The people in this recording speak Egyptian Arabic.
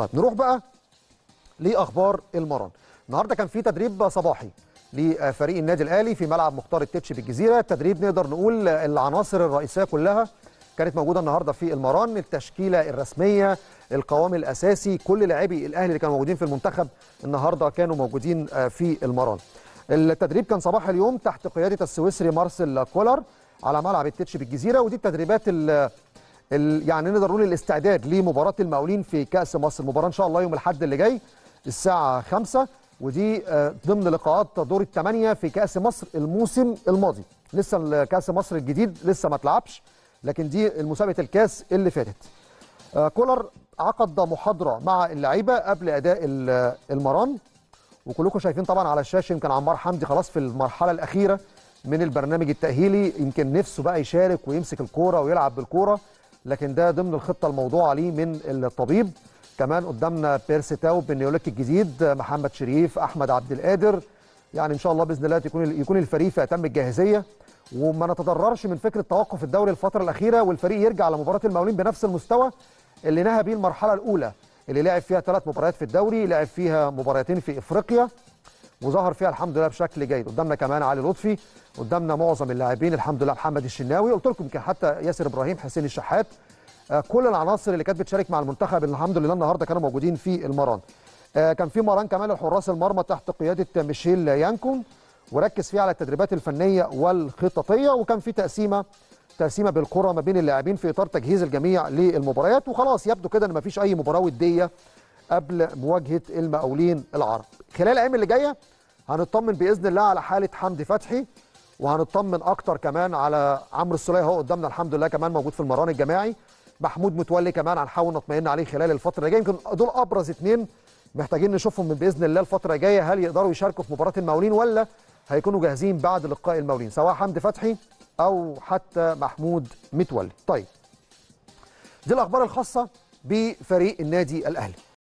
طيب نروح بقى لاخبار المران النهارده كان في تدريب صباحي لفريق النادي الاهلي في ملعب مختار التتش بالجزيره التدريب نقدر نقول العناصر الرئيسيه كلها كانت موجوده النهارده في المران التشكيله الرسميه القوام الاساسي كل لاعبي الاهلي اللي كانوا موجودين في المنتخب النهارده كانوا موجودين في المران التدريب كان صباح اليوم تحت قياده السويسري مارسيل كولر على ملعب التتش بالجزيره ودي التدريبات ال يعني نقدر نقول الاستعداد لمباراه المقاولين في كاس مصر المباراه ان شاء الله يوم الاحد اللي جاي الساعه 5 ودي ضمن لقاءات دور الثمانيه في كاس مصر الموسم الماضي لسه كاس مصر الجديد لسه ما اتلعبش لكن دي مسابقه الكاس اللي فاتت كولر عقد محاضره مع اللعيبه قبل اداء المران وكلكم شايفين طبعا على الشاشه يمكن عمار حمدي خلاص في المرحله الاخيره من البرنامج التاهيلي يمكن نفسه بقى يشارك ويمسك الكوره ويلعب بالكوره لكن ده ضمن الخطه الموضوعه عليه من الطبيب كمان قدامنا بيرسي تاو بنيوليك الجديد محمد شريف احمد عبد القادر يعني ان شاء الله باذن الله يكون يكون الفريق في اتم الجاهزيه وما نتضررش من فكره توقف الدوري الفتره الاخيره والفريق يرجع لمباراه المقاولين بنفس المستوى اللي نهى بيه المرحله الاولى اللي لعب فيها ثلاث مباريات في الدوري لعب فيها مباراتين في افريقيا وظهر فيها الحمد لله بشكل جيد قدامنا كمان علي لطفي قدامنا معظم اللاعبين الحمد لله محمد الشناوي قلت لكم يمكن حتى ياسر ابراهيم حسين الشحات كل العناصر اللي كانت بتشارك مع المنتخب الحمد لله النهارده كانوا موجودين في المران كان في مران كمان لحراس المرمى تحت قياده ميشيل يانكون وركز فيه على التدريبات الفنيه والخططيه وكان في تقسيمه تقسيمه بالكره ما بين اللاعبين في اطار تجهيز الجميع للمباريات وخلاص يبدو كده ان مفيش اي مباراه وديه قبل مواجهه المقاولين العرب خلال الايام اللي جايه هنطمن باذن الله على حاله حمدي فتحي وهنطمن اكتر كمان على عمرو السوليه اهو قدامنا الحمد لله كمان موجود في المران الجماعي محمود متولي كمان هنحاول نطمئن عليه خلال الفتره اللي جايه يمكن دول ابرز اثنين محتاجين نشوفهم من باذن الله الفتره الجايه هل يقدروا يشاركوا في مباراه المقاولين ولا هيكونوا جاهزين بعد لقاء المقاولين سواء حمدي فتحي او حتى محمود متولي طيب دي الاخبار الخاصه بفريق النادي الاهلي